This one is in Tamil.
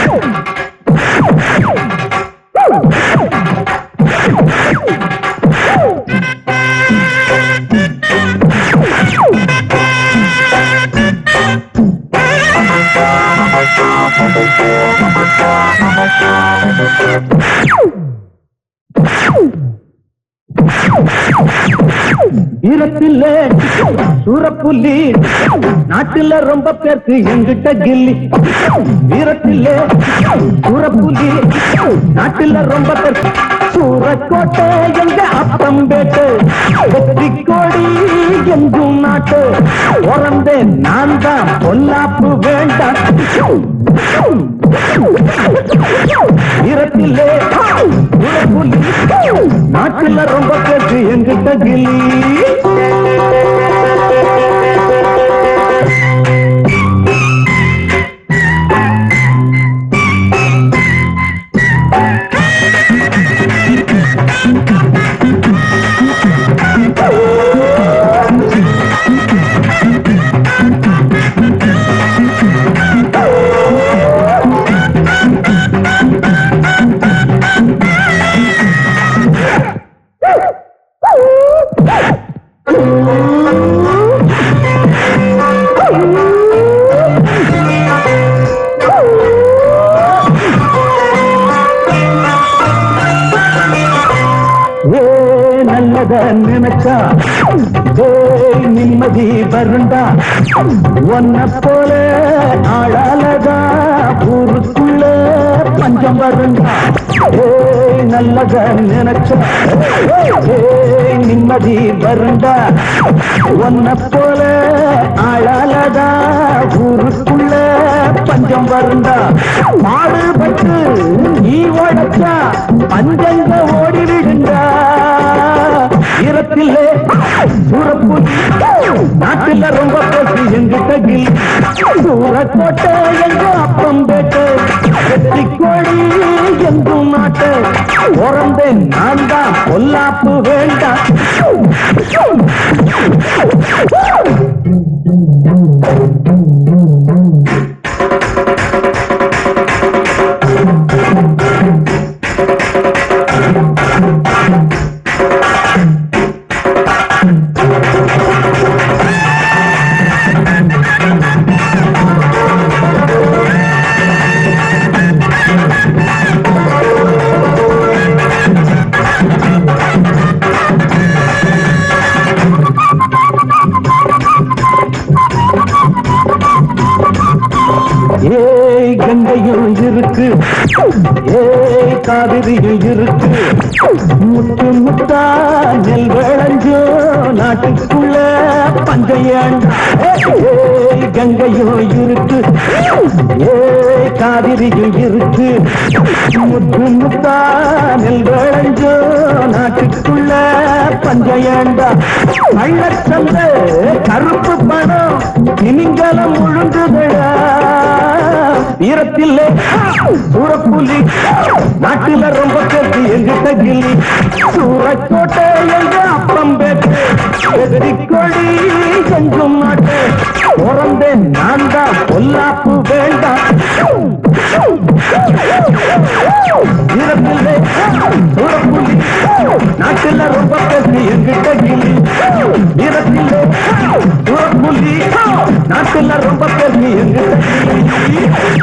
ஈரத்தில்ல சூரப்புள்ளி நாட்டுல ரொம்ப பேருக்கு எங்கிட்ட கில்லி வீரத்தில்ல சூரப்புள்ளி நாட்டுல ரொம்ப பேருக்கு சூரக்கோட்டை எங்க அப்பம் பேட்டு வெற்றி கோடி எங்கும் நாட்டு உறந்தேன் நான் தான் பொல்லாப்பு வேண்டாம் வீரத்திலே சூரப்புள்ளி நாட்டுல ரொம்ப பேருக்கு எங்கிட்ட கில்லி ஏ நல்லத நினைச்சா ஏய் நிம்மதி வருண்டா ஒன்ன போல ஆளாலதா ஊருக்குள்ள பஞ்சம் வருண்டா ஏய் நல்லத நினைச்சா ஏய் நிம்மதி வருண்டா ஒன்ன போல ஆளாலதா ஊருக்குள்ள பஞ்சம் வருண்டா மாடுபட்டு நீ உழைச்சா பஞ்சங்க ஓடிவிடுண்டா ஈரத்திலே சூரப்புலி நாட்டுல ரொம்ப பேசி எங்கிட்ட கில் சூரக்கோட்டை எங்க அப்பம் பேட்டு வெற்றி கோழி எங்கும் நாட்டு உறந்தேன் நான் தான் பொல்லாப்பு வேண்டாம் ஏய் கங்கையும் இருக்கு ஏய் காவிரியும் இருக்கு முத்து முத்தா நெல் விளைஞ்சோ நாட்டுக்குள்ள பஞ்சையன் ஏய் கங்கையும் இருக்கு ஏய் காவிரியும் இருக்கு முத்து முத்தா நெல் விளைஞ்சோ நாட்டுக்குள்ள பஞ்சையண்டா கள்ளச்சந்த கருப்பு பணம் திமிங்கலம் முழுங்குதடா வீரத்தில்லே சூரப்புலி நாட்டுல ரொம்ப பேருக்கு எங்கிட்ட கில்லி சூரக்கோட்டை எங்க அப்பம் பேட்டு எதிரி கொடி செஞ்சும் நாட்டு பிறந்தேன் நான் தான் பொல்லாப்பு வேண்டாம் வீரத்தில்லே சூரப்புலி நாட்டுல ரொம்ப பேருக்கு எங்கிட்ட கில்லி வீரத்தில்லே சூரப்புலி நாட்டுல ரொம்ப பேருக்கு எங்கிட்ட கில்லி